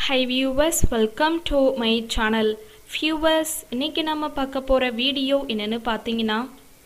high viewers welcome to my channel viewers இன்னைக்கு நம்ம பார்க்க போகிற வீடியோ என்னன்னு பார்த்தீங்கன்னா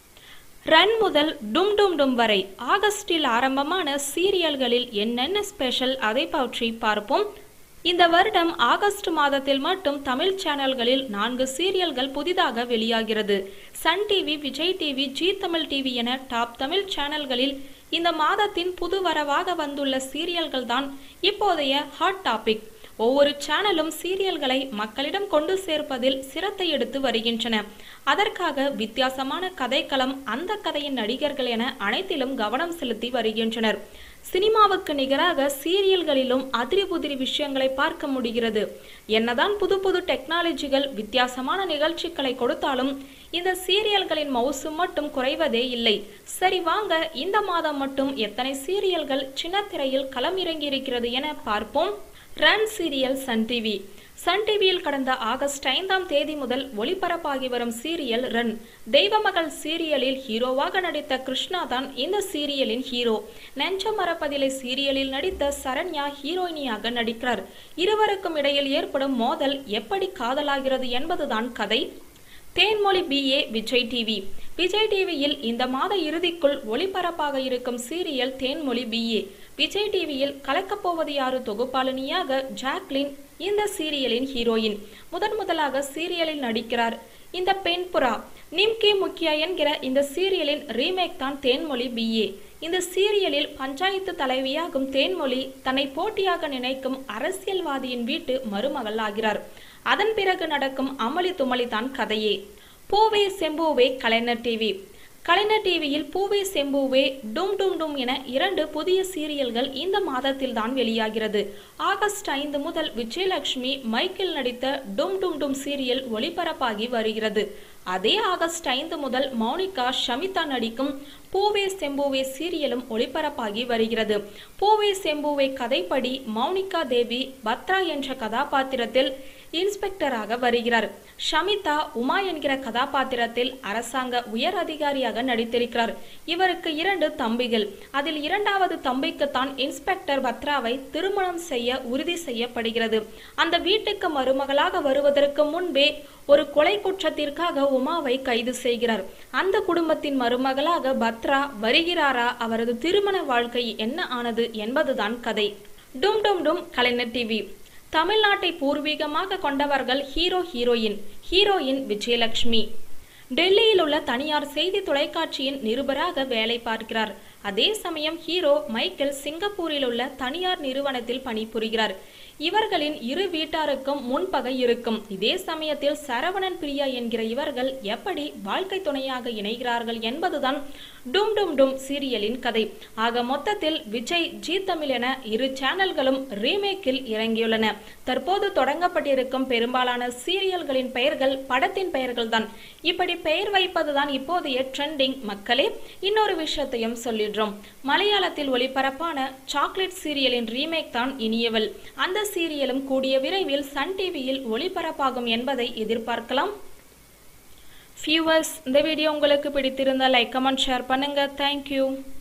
ரன் முதல் டும் டும் டும் வரை ஆகஸ்டில் ஆரம்பமான சீரியல்களில் என்னென்ன ஸ்பெஷல் அதை பற்றி பார்ப்போம் இந்த வருடம் ஆகஸ்ட் மாதத்தில் மட்டும் தமிழ் சேனல்களில் நான்கு சீரியல்கள் புதிதாக வெளியாகிறது Sun TV Vijay TV Zee Tamil TV என டாப் தமிழ் சேனல்களில் இந்த மாதத்தின் புது வரவாக வந்துள்ள சீரியல்கள் தான் இப்போதைய ஹாட் டாபிக் ஒவ்வொரு சேனலும் சீரியல்களை மக்களிடம் கொண்டு சேர்ப்பதில் சிரத்தை எடுத்து வருகின்றன அதற்காக வித்தியாசமான கதைக்களம் அந்த கதையின் நடிகர்கள் என அனைத்திலும் கவனம் செலுத்தி வருகின்றனர் சினிமாவுக்கு நிகராக சீரியல்களிலும் அதிரி புதிரி விஷயங்களை பார்க்க முடிகிறது என்னதான் புது புது டெக்னாலஜிகள் வித்தியாசமான நிகழ்ச்சிகளை கொடுத்தாலும் இந்த சீரியல்களின் மவுசு மட்டும் குறைவதே இல்லை சரி வாங்க இந்த மாதம் மட்டும் எத்தனை சீரியல்கள் சின்ன திரையில் களம் இறங்கியிருக்கிறது என பார்ப்போம் Run serial Sun TV Sun டிவியில் கடந்த ஆகஸ்ட் ஐந்தாம் தேதி முதல் ஒளிபரப்பாகி வரும் சீரியல் ரன் தெய்வமகள் சீரியலில் ஹீரோவாக நடித்த கிருஷ்ணா தான் இந்த சீரியலின் ஹீரோ நெஞ்ச மரப்பதிலை சீரியலில் நடித்த சரண்யா ஹீரோயினியாக நடிக்கிறார் இருவருக்கும் இடையில் ஏற்படும் மோதல் எப்படி காதலாகிறது என்பதுதான் கதை Thenmozhi B A Vijay TV டிவியில் இந்த மாத இறுதிக்குள் ஒளிபரப்பாக இருக்கும் சீரியல் தேன்மொழி பிஏ விஜய் டிவியில் கலக்கப்போவது யாரு தொகுப்பாளினியாக ஜாக்லின் இந்த சீரியலின் ஹீரோயின் முதன் முதலாக சீரியலில் நடிக்கிறார் இந்த பெண் புறா நிம்கி முக்கியா என்கிற இந்த சீரியலின் ரீமேக் தான் தேன்மொழி பிஏ இந்த சீரியலில் பஞ்சாயத்து தலைவியாகும் தேன்மொழி தன்னை போட்டியாக நினைக்கும் அரசியல்வாதியின் வீட்டு மருமகள் ஆகிறார் அதன் பிறகு நடக்கும் அமளி துமளி தான் கதையே பூவே செம்பூவே கலைஞர் டிவி கலைஞர் டிவியில் பூவே செம்பூவே டும் டும் டும் என இரண்டு புதிய சீரியல்கள் இந்த மாதத்தில் தான் வெளியாகிறது ஆகஸ்ட் ஐந்து முதல் விஜயலட்சுமி மைக்கேல் நடித்த டும் டும் டும் சீரியல் ஒளிபரப்பாகி வருகிறது அதே ஆகஸ்ட் ஐந்து முதல் மௌனிகா ஷமிதா நடிக்கும் பூவே செம்பூவே சீரியலும் ஒளிபரப்பாகி வருகிறது பூவே செம்பூவே கதைப்படி மௌனிகா தேவி பத்ரா என்ற கதாபாத்திரத்தில் இன்ஸ்பெக்டராக வருகிறார் ஷமிதா உமா என்கிற கதாபாத்திரத்தில் அரசாங்க உயர் அதிகாரியாக நடித்திருக்கிறார் இவருக்கு இரண்டு தம்பிகள் அதில் இரண்டாவது தம்பிக்குத்தான் இன்ஸ்பெக்டர் பத்ராவை திருமணம் செய்ய உறுதி செய்யப்படுகிறது அந்த வீட்டுக்கு மருமகளாக வருவதற்கு முன்பே ஒரு கொலை குற்றத்திற்காக உமாவை கைது செய்கிறார் அந்த குடும்பத்தின் மருமகளாக பத்ரா வருகிறாரா அவரது திருமண வாழ்க்கை என்ன ஆனது என்பதுதான் கதை டும் டும் டும் கலைஞர் டிவி தமிழ்நாட்டை பூர்வீகமாக கொண்டவர்கள் ஹீரோ ஹீரோயின் ஹீரோயின் விஜயலட்சுமி டெல்லியில் உள்ள தனியார் செய்தி தொலைக்காட்சியின் நிருபராக வேலை பார்க்கிறார் அதே சமயம் ஹீரோ மைக்கேல் சிங்கப்பூரில் உள்ள தனியார் நிறுவனத்தில் பணிபுரிகிறார் இவர்களின் இரு வீட்டாருக்கும் முன்பகை இருக்கும் இதே சமயத்தில் சரவணன் பிரியா என்கிற இவர்கள் எப்படி வாழ்க்கை துணையாக இணைகிறார்கள் என்பதுதான் டும் டும் டும் சீரியலின் கதை ஆக மொத்தத்தில் விஜய் ஜி தமிழ் என இரு சேனல்களும் ரீமேக்கில் இறங்கியுள்ளன தற்போது தொடங்கப்பட்டிருக்கும் பெரும்பாலான சீரியல்களின் பெயர்கள் படத்தின் பெயர்கள் தான் இப்படி பெயர் வைப்பதுதான் இப்போதைய ட்ரெண்டிங் மக்களே இன்னொரு விஷயத்தையும் சொல்லிடுறோம் மலையாளத்தில் ஒளிபரப்பான சாக்லேட் சீரியலின் ரீமேக் தான் இனியவள் அந்த சீரியலும் கூடிய விரைவில் சன் டிவியில் ஒளிபரப்பாகும் என்பதை எதிர்பார்க்கலாம் வியூவர்ஸ் இந்த வீடியோ உங்களுக்கு பிடித்திருந்தால் லைக் கமெண்ட் ஷேர் பண்ணுங்க தேங்க்யூ